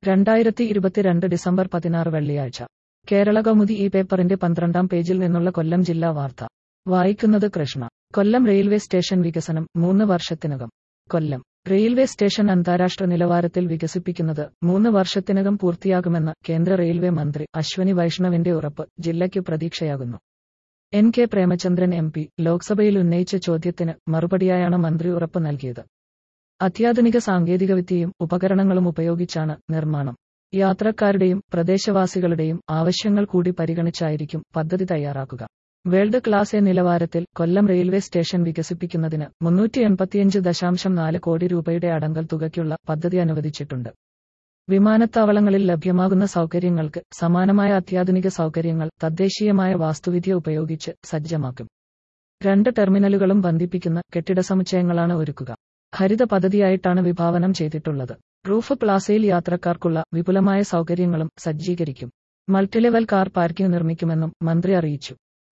രണ്ടായിരത്തി ഇരുപത്തിരണ്ട് ഡിസംബർ പതിനാറ് വെള്ളിയാഴ്ച കേരള കൗമുദി ഈ പേപ്പറിന്റെ പന്ത്രണ്ടാം പേജിൽ നിന്നുള്ള കൊല്ലം ജില്ലാ വാർത്ത വായിക്കുന്നത് കൃഷ്ണ കൊല്ലം റെയിൽവേ സ്റ്റേഷൻ വികസനം മൂന്ന് വർഷത്തിനകം കൊല്ലം റെയിൽവേ സ്റ്റേഷൻ അന്താരാഷ്ട്ര നിലവാരത്തിൽ വികസിപ്പിക്കുന്നത് മൂന്ന് വർഷത്തിനകം പൂർത്തിയാകുമെന്ന കേന്ദ്ര റെയിൽവേ മന്ത്രി അശ്വനി വൈഷ്ണവിന്റെ ഉറപ്പ് ജില്ലയ്ക്ക് പ്രതീക്ഷയാകുന്നു N K Premachandran M P ലോക്സഭയിൽ ഉന്നയിച്ച ചോദ്യത്തിന് മറുപടിയായാണ് മന്ത്രി ഉറപ്പ് നൽകിയത് അത്യാധുനിക സാങ്കേതികവിദ്യയും ഉപകരണങ്ങളും ഉപയോഗിച്ചാണ് നിർമ്മാണം യാത്രക്കാരുടെയും പ്രദേശവാസികളുടെയും ആവശ്യങ്ങൾ കൂടി പരിഗണിച്ചായിരിക്കും പദ്ധതി തയ്യാറാക്കുക വേൾഡ് ക്ലാസ് എ നിലവാരത്തിൽ കൊല്ലം റെയിൽവേ സ്റ്റേഷൻ വികസിപ്പിക്കുന്നതിന് മുന്നൂറ്റി എൺപത്തിയഞ്ച് ദശാംശം നാല് കോടി രൂപയുടെ അടങ്കൽ തുകയ്ക്കുള്ള പദ്ധതി അനുവദിച്ചിട്ടുണ്ട് വിമാനത്താവളങ്ങളിൽ ലഭ്യമാകുന്ന സൗകര്യങ്ങൾക്ക് സമാനമായ അത്യാധുനിക സൗകര്യങ്ങൾ തദ്ദേശീയമായ വാസ്തുവിദ്യ ഉപയോഗിച്ച് സജ്ജമാക്കും രണ്ട് ടെർമിനലുകളും ബന്ധിപ്പിക്കുന്ന കെട്ടിട സമുച്ചയങ്ങളാണ് ഒരുക്കുക ഹരിത പദ്ധതിയായിട്ടാണ് വിഭാവനം ചെയ്തിട്ടുള്ളത് റൂഫ് പ്ലാസയിൽ യാത്രക്കാർക്കുള്ള വിപുലമായ സൗകര്യങ്ങളും സജ്ജീകരിക്കും മൾട്ടിലെവൽ കാർ പാർക്കിംഗ് നിർമ്മിക്കുമെന്നും മന്ത്രി അറിയിച്ചു